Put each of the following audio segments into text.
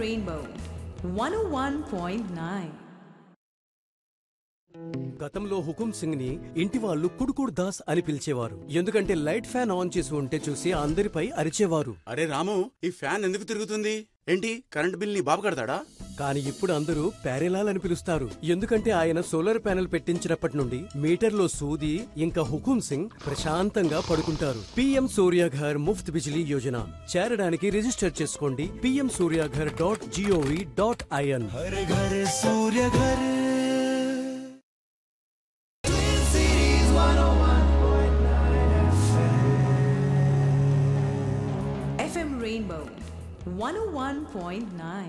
Rainbow 101.9. గతంలో హుకుం సింగ్ ని ఇంటి వాళ్ళు కుడుకుడు దాస్ అని పిలిచేవారు ఎందుకంటే లైట్ ఫ్యాన్ ఆన్ చేసి ఉంటే చూసి అందరిపై అరిచేవారు అరే రాము ఈ ఫ్యాన్ ఎందుకు తిరుగుతుంది ఏంటి కరెంట్ బిల్ నీ బాబు కడతాడా కానీ ఇప్పుడు అందరూ ప్యారెలాల్ అని పిలుస్తారు ఎందుకంటే ఆయన సోలార్ ప్యానెల్ పెట్టించినప్పటి నుండి మీటర్లో సూది ఇంకా హుకుం సింగ్ ప్రశాంతంగా పడుకుంటారు పిఎం సూర్యాఘర్ ముఫ్త్ బిజిలీ యోజన చేరడానికి రిజిస్టర్ చేసుకోండి PM Suryaghar dot GOV dot IN FM Rainbow 101.9.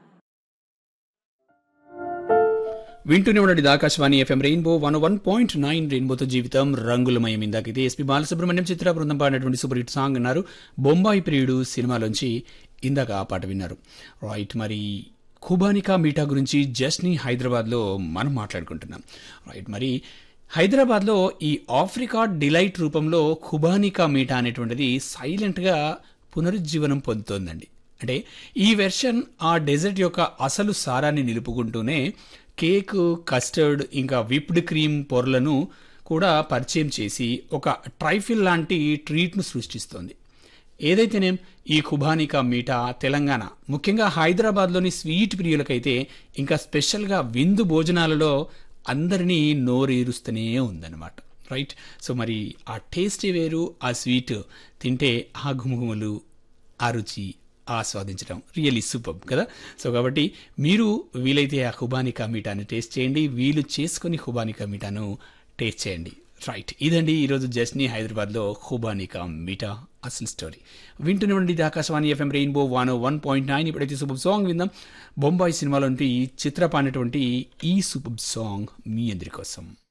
వింటూనే ఉండండి ఇది Akashvani FM Rainbow one one point nine రెయిన్బోతో జీవితం రంగులమయం ఇందాకైతే ఎస్పి బాలసుబ్రహ్మణ్యం చిత్ర బృందం పాడినటువంటి సూపర్ హిట్ సాంగ్ అన్నారు బొంబాయి ప్రియుడు సినిమాలోంచి ఇందాక ఆ పాట విన్నారు రైట్ మరి ఖుబానికా మీఠా గురించి జస్ట్ని హైదరాబాద్లో మనం మాట్లాడుకుంటున్నాం రైట్ మరి హైదరాబాద్లో ఈ ఆఫ్రికా డిలైట్ రూపంలో ఖుబానికా మీఠా అనేటువంటిది సైలెంట్గా పునరుజ్జీవనం పొందుతోందండి అంటే ఈ వెర్షన్ ఆ డెజర్ట్ యొక్క అసలు సారాన్ని నిలుపుకుంటూనే కేక్ కస్టర్డ్ ఇంకా విప్డ్ క్రీమ్ పొరలను కూడా పరిచయం చేసి ఒక ట్రైఫిల్ లాంటి ట్రీట్ను సృష్టిస్తోంది ఏదైతేనేం ఈ ఖుబానికా మీఠా తెలంగాణ ముఖ్యంగా హైదరాబాద్లోని స్వీట్ ప్రియులకైతే ఇంకా స్పెషల్గా విందు భోజనాలలో అందరినీ నోరేరుస్తూనే ఉందన్నమాట రైట్ సో మరి ఆ టేస్టే వేరు ఆ స్వీట్ తింటే ఆ గుమగుమలు ఆ రుచి ఆస్వాదించడం రియల్లీ సూపర్ కదా సో కాబట్టి మీరు వీలైతే ఆ హుబానికా మీఠాను టేస్ట్ చేయండి వీలు చేసుకొని హుబానికా మీఠాను టేస్ట్ చేయండి రైట్ ఇదండి ఈరోజు జస్ని హైదరాబాద్లో హుబానికా మీఠా అసలు స్టోరీ వింటూనే ఉండి ఇది Akashvani FM Rainbow one one point nine ఇప్పుడైతే సూపర్ సాంగ్ విందాం బొంబాయి సినిమాలోంటి చిత్రపాడినటువంటి ఈ సూపర్ సాంగ్ మీ అందరి కోసం